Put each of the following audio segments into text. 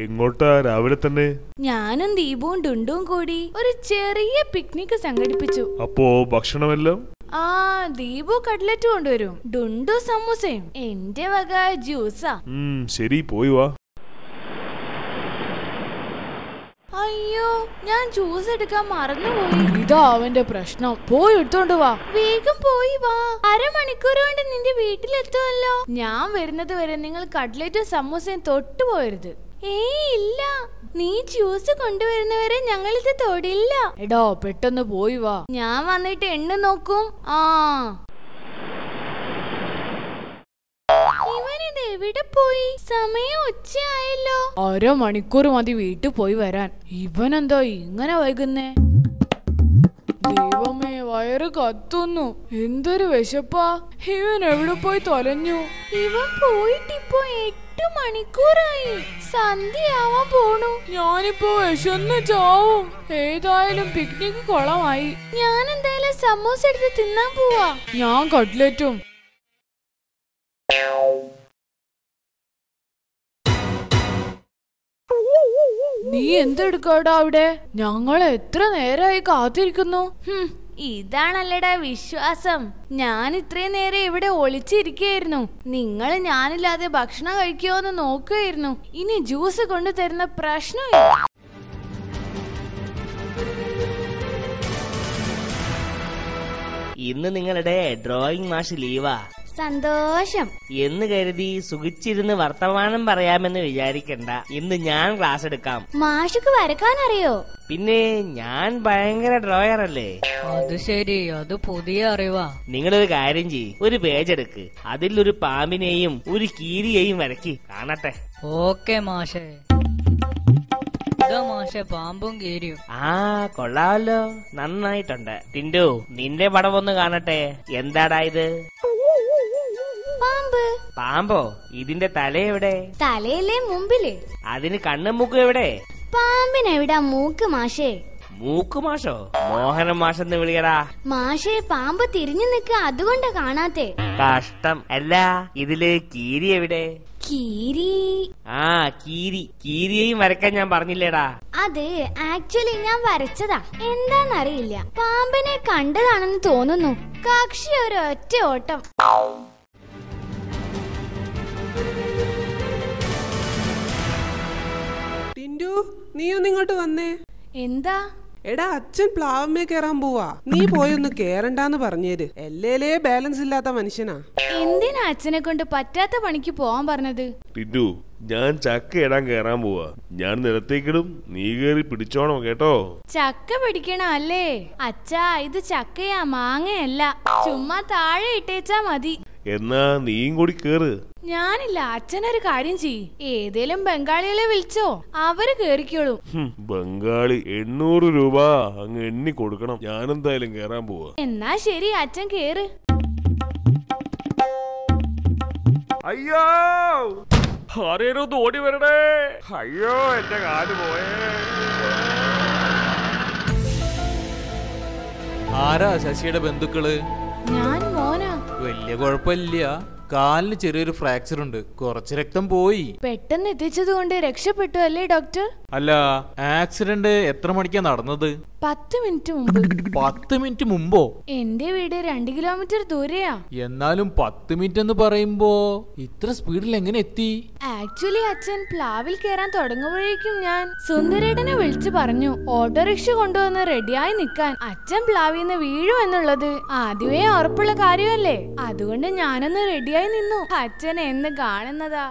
എങ്ങോട്ടാ രാവിലെ തന്നെ ഞാനും ദീപവും ഡുണ്ടും കൂടി ഒരു ചെറിയ പിക്നിക് സംഘടിപ്പിച്ചു അപ്പോ ഭക്ഷണമെല്ലാം ആ ദീപു കട്ലറ്റ് കൊണ്ടുവരും ഡുണ്ടു സമൂസയും എന്റെ വക ജ്യൂസാ ഉം ശരി പോയി വാ അയ്യോ ഞാൻ ജ്യൂസ് എടുക്കാൻ മറന്നുപോയി ഇതാ അവന്റെ പ്രശ്നം പോയി എടുത്തോണ്ട് വാ വേഗം പോയി വാ അരമണിക്കൂർ കൊണ്ട് നിന്റെ വീട്ടിലെത്തുമല്ലോ ഞാൻ വരുന്നത് വരെ നിങ്ങൾ കട്ട്ലറ്റും സമൂസയും തൊട്ടു പോയരുത് ഏയ് ഇല്ല നീ ജ്യൂസ് കൊണ്ടുവരുന്നവരെ ഞങ്ങൾ ഇത് തൊടില്ല എടോ പെട്ടെന്ന് പോയി വാ ഞാൻ വന്നിട്ട് എണ്ണ നോക്കും ആ ഇവനിത് എവിടെ പോയി സമയം ഉച്ചയായല്ലോ അരമണിക്കൂർ മതി വീട്ടിൽ പോയി വരാൻ ഇവനെന്തോ ഇങ്ങനെ വൈകുന്നേ ദൈവമേ വയറ് കത്തുന്നു എന്തൊരു വിശപ്പാ ഇവൻ എവിടെ പോയി തൊലഞ്ഞു ഇവൻ പോയിട്ടിപ്പോ എട്ട് മണിക്കൂറായി സന്ധ്യയാവാൻ പോണു ഞാനിപ്പോ വിശന്ന് ചാവും ഏതായാലും പിക്നിക് കൊളമായി ഞാൻ എന്തായാലും സമൂസ എടുത്ത് തിന്നാൻ പോവാ ഞാൻ കട്ട്ലറ്റും നീ എന്തെടുക്കാടാ അവിടെ ഞങ്ങൾ എത്ര നേരമായി കാത്തിരിക്കുന്നു ഹും, ഇതാണല്ലടാ വിശ്വാസം ഞാൻ ഇത്രയും നേരം ഇവിടെ ഒളിച്ചിരിക്കുകയായിരുന്നു നിങ്ങൾ ഞാനില്ലാതെ ഭക്ഷണം കഴിക്കുമോ എന്ന് നോക്കുകയായിരുന്നു ഇനി ജ്യൂസ് കൊണ്ടു തരുന്ന പ്രശ്നമില്ല ഇന്ന് നിങ്ങളുടെ ഡ്രോയിങ് മാഷ് ലീവാ സന്തോഷം എന്ന് കരുതി സുഖിച്ചിരുന്ന് വർത്തമാനം പറയാമെന്ന് വിചാരിക്കണ്ട ഇന്ന് ഞാൻ ക്ലാസ് എടുക്കാം മാഷുക്ക് വരക്കാനറിയോ പിന്നെ ഞാൻ ഭയങ്കര ഡ്രോയർ അല്ലേ അത് ശരി അത് പുതിയ അറിവാ നിങ്ങളൊരു കാര്യം ചെയ്യ് ഒരു പേജ് എടുക്ക് അതിൽ ഒരു പാമ്പിനെയും ഒരു കീരിയെയും വരക്കി കാണട്ടെ ഓക്കെ മാഷേ ഇതാ മാഷെ പാമ്പും കീരിയും ആ കൊള്ളാമല്ലോ നന്നായിട്ടുണ്ട് ടിൻഡു നിന്റെ പടം ഒന്ന് കാണട്ടെ എന്താടാ ഇത് പാമ്പ് പാമ്പോ ഇതിന്റെ തല എവിടെ തലയിലെ മുമ്പില് അതിന് കണ്ണും മൂക്കും എവിടെ പാമ്പിനെവിടാ മൂക്ക് മാഷേ മൂക്ക് മാഷോ മോഹനം മാഷെന്ന് വിളിയടാ മാഷേ പാമ്പ് തിരിഞ്ഞു നിക്ക അതുകൊണ്ടാ കാണാത്തെ കഷ്ടം അല്ല ഇതില് കീരി എവിടെ കീരി ആ കീരി കീരിയെയും വരക്കാൻ ഞാൻ പറഞ്ഞില്ലേടാ അത് ആക്ച്വലി ഞാൻ വരച്ചതാ എന്താന്നറിയില്ല പാമ്പിനെ കണ്ടതാണെന്ന് തോന്നുന്നു കക്ഷി ഒരു ഒറ്റ ഓട്ടം ടിൻഡു നീ ഒന്ന് ഇങ്ങോട്ട് വന്നേ എന്താ എടാ അച്ഛൻ പ്ലാവമ്മേ കേറാൻ പോവാ നീ പോയൊന്ന് കേറണ്ടാന്ന് പറഞ്ഞേര് എല്ലേലേ ബാലൻസ് ഇല്ലാത്ത മനുഷ്യനാ എന്തിനാ അച്ഛനെ കൊണ്ട് പറ്റാത്ത പണിക്ക് പോവാൻ പറഞ്ഞത് ടിൻഡു ഞാൻ ചക്ക ഇടാൻ കയറാൻ പോവാ ഞാൻ നിലത്തേക്കിടും നീ കയറി പിടിച്ചോണം കേട്ടോ ചക്ക പിടിക്കണ അല്ലേ അച്ഛാ ഇത് ചക്കയാ മാങ്ങയല്ല ചുമ്മാ താഴെ ഇട്ടേച്ചാ മതി എന്നാ നീയും കൂടി കേറ് ഞാനില്ല അച്ഛനൊരു കാര്യം ചെയ്യ് ഏതേലും ബംഗാളികളെ വിളിച്ചോ അവര് കേറിക്കോളും ഹും, ബംഗാളി എണ്ണൂറ് രൂപ അങ്ങ് എണ്ണി കൊടുക്കണം ഞാനെന്തായാലും കയറാൻ പോവാ എന്നാ ശരി അച്ഛൻ കേറ് അയ്യോ ആരേലും ഒന്ന് ഓടി വരണേ അയ്യോ എന്റെ കാല് പോയേ ആരാ ശശിയുടെ ബന്ധുക്കള് ഞാൻ മോനാ വലിയ കുഴപ്പമില്ല കാലിന് ചെറിയൊരു ഫ്രാക്ചർ ഉണ്ട് കുറച്ച് രക്തം പോയി പെട്ടെന്ന് എത്തിച്ചത് കൊണ്ട് രക്ഷപ്പെട്ടു അല്ലേ ഡോക്ടർ അല്ല ആക്സിഡന്റ് എത്ര മണിക്കാ നടന്നത് പത്ത് മിനിറ്റ് മുമ്പ് പത്ത് മിനിറ്റ് മുമ്പോ എന്റെ വീട് രണ്ട് കിലോമീറ്റർ ദൂരെയാ എന്നാലും പത്ത് മിനിറ്റ് എന്ന് പറയുമ്പോ ഇത്ര സ്പീഡിൽ എങ്ങനെ എത്തി ആക്ച്വലി അച്ഛൻ പ്ലാവിൽ കയറാൻ തുടങ്ങുമ്പോഴേക്കും ഞാൻ സുന്ദരേട്ടനെ വിളിച്ചു പറഞ്ഞു ഓട്ടോറിക്ഷ കൊണ്ടുവന്ന് റെഡിയായി നിൽക്കാൻ അച്ഛൻ പ്ലാവിന്ന് വീഴും എന്നുള്ളത് ആദ്യമേ ഉറപ്പുള്ള കാര്യമല്ലേ അതുകൊണ്ട് ഞാനൊന്ന് റെഡിയായി നിന്നു അച്ഛൻ എന്ന് കാണുന്നതാ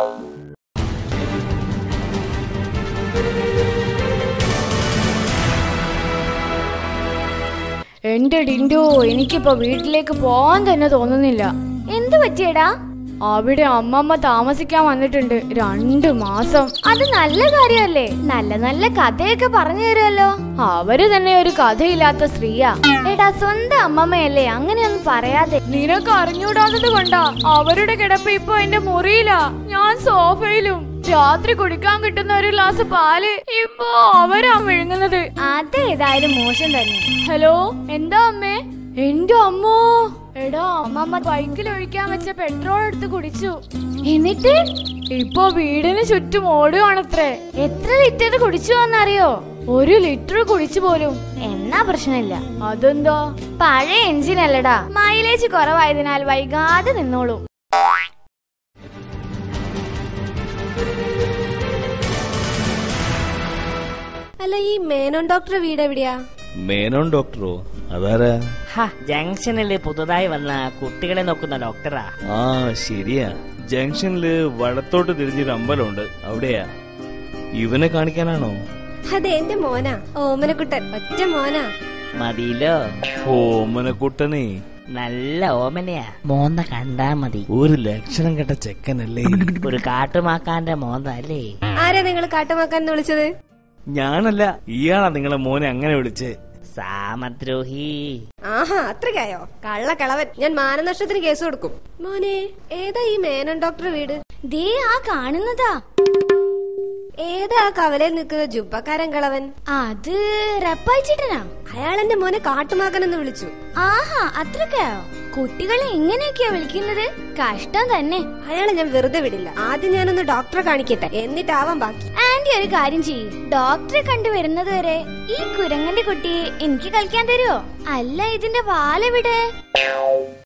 എന്റെ ഡിൻഡോ എനിക്കിപ്പോ വീട്ടിലേക്ക് പോവാൻ തന്നെ തോന്നുന്നില്ല എന്തു പറ്റിയടാ അവിടെ അമ്മമ്മ താമസിക്കാൻ വന്നിട്ടുണ്ട് രണ്ടു മാസം അത് നല്ല കാര്യമല്ലേ നല്ല നല്ല കഥയൊക്കെ പറഞ്ഞു തരുമല്ലോ അവര് തന്നെ ഒരു കഥയില്ലാത്ത സ്ത്രീയാ എടാ സ്വന്തം അമ്മമ്മയല്ലേ അങ്ങനെയൊന്നും പറയാതെ നിനക്ക് അറിഞ്ഞൂടാത്തത് കൊണ്ടാ അവരുടെ കിടപ്പ് ഇപ്പൊ എന്റെ മുറിയിലാ ഞാൻ സോഫയിലും രാത്രി കുടിക്കാൻ കിട്ടുന്ന ഒരു ഗ്ലാസ് പാല് ഇപ്പൊ അവരാ വിഴുങ്ങുന്നത് അതേതായാലും മോശം തന്നെ ഹലോ എന്താ അമ്മേ എന്റെ അമ്മോ എടാ അമ്മമ്മ ബൈക്കിൽ ഒഴിക്കാൻ വെച്ച പെട്രോൾ എടുത്ത് കുടിച്ചു എന്നിട്ട് ഇപ്പൊ വീടിന് ചുറ്റും ഓടുകയാണത്രേ എത്ര ലിറ്റർ കുടിച്ചു എന്നറിയോ ഒരു ലിറ്റർ കുടിച്ചു പോലും എന്നാ പ്രശ്നമില്ല അതെന്താ പഴയ എഞ്ചിൻ അല്ലടാ മൈലേജ് കുറവായതിനാൽ വൈകാതെ നിന്നോളൂ അല്ല ഈ മേനോൻ ഡോക്ടർ വീട് എവിടെയാ മേനോൻ ഡോക്ടറോ അതാരാ ഹ ജംഗ്ഷനിൽ പുതുതായി വന്ന കുട്ടികളെ നോക്കുന്ന ഡോക്ടറാ ആ ശരിയാ ജംഗ്ഷനില് വടത്തോട്ട് തിരിഞ്ഞൊരു അമ്പലമുണ്ട് അവിടെയാ ഇവനെ കാണിക്കാനാണോ അതെ എന്റെ മോനാ ഓമനക്കുട്ടൻ ഒറ്റ മോനാ മതിയിലോ ഓമനക്കുട്ടനെ നല്ല ഓമനയാ മോന്ത കണ്ടാ മതി ഒരു ലക്ഷണം കെട്ട ചെക്കനല്ലേ ഒരു കാട്ടുമാക്കാന്റെ മോന്ത അല്ലേ ആരാ നിങ്ങൾ കാട്ടുമാക്കാൻ എന്ന് വിളിച്ചത് ഞാനല്ല ഇയാളാ നിങ്ങളെ മോനെ അങ്ങനെ വിളിച്ച് സാമദ്രോഹി ആഹാ അത്രയ്ക്കായോ കള്ള കളവൻ ഞാൻ മാനനഷ്ടത്തിന് കേസ് കൊടുക്കും മോനെ ഏതാ ഈ മേനോൻ ഡോക്ടർ വീട് ദേ ആ കാണുന്നതാ ഏതാ ആ കവലയിൽ നിൽക്കുന്ന ജുബക്കാരൻ കളവൻ അത് റപ്പായിച്ചിട്ടനാ അയാൾ എന്റെ മോനെ കാട്ടുമാക്കൻ എന്ന് വിളിച്ചു ആഹാ അത്രക്കായോ കുട്ടികളെ എങ്ങനെയൊക്കെയാ വിളിക്കുന്നത് കഷ്ടം തന്നെ അയാളെ ഞാൻ വെറുതെ വിടില്ല ആദ്യം ഞാനൊന്ന് ഡോക്ടറെ കാണിക്കട്ടെ എന്നിട്ടാവാൻ ബാക്കി ആന്റി ഒരു കാര്യം ചെയ്യ് ഡോക്ടറെ കണ്ടുവരുന്നത് വരെ ഈ കുരങ്ങന്റെ കുട്ടിയെ എനിക്ക് കളിക്കാൻ തരുമോ അല്ല ഇതിന്റെ വാലെവിടെ